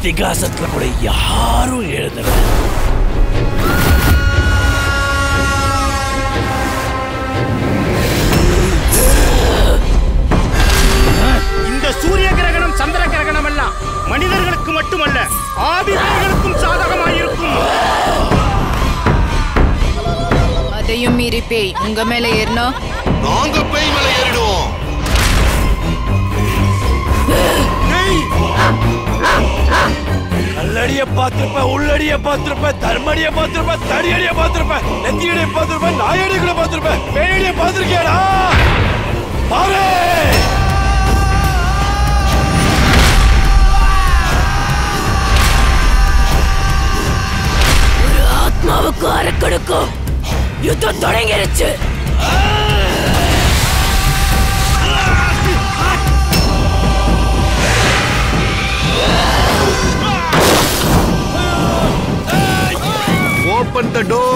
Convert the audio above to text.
இதிகாசத்துல கூட யாரும் எழுதல இந்த சூரிய கிரகணம் சந்திர கிரகணம் எல்லாம் மனிதர்களுக்கு மட்டுமல்ல ஆதிர்களுக்கும் சாதகமாயிருக்கும் அதையும் மீறி பேய் உங்க மேல ஏறினா நாங்க பேய் மேல ஏறிடுவோம் கல்லடிய பார்த்திருப்ப உள்ளடிய பார்த்திருப்ப தர்மடிய பார்த்திருப்ப தடியடிய பார்த்திருப்ப நெத்தியடிய பார்த்திருப்ப நாயடிய கூட பார்த்திருப்ப பேயடிய பார்த்திருக்கியாடா பாரு ஒரு ஆத்மாவுக்கும் அரக்கனுக்கும் யுத்தம் தொடங்கிருச்சு ஓபன் த டோர்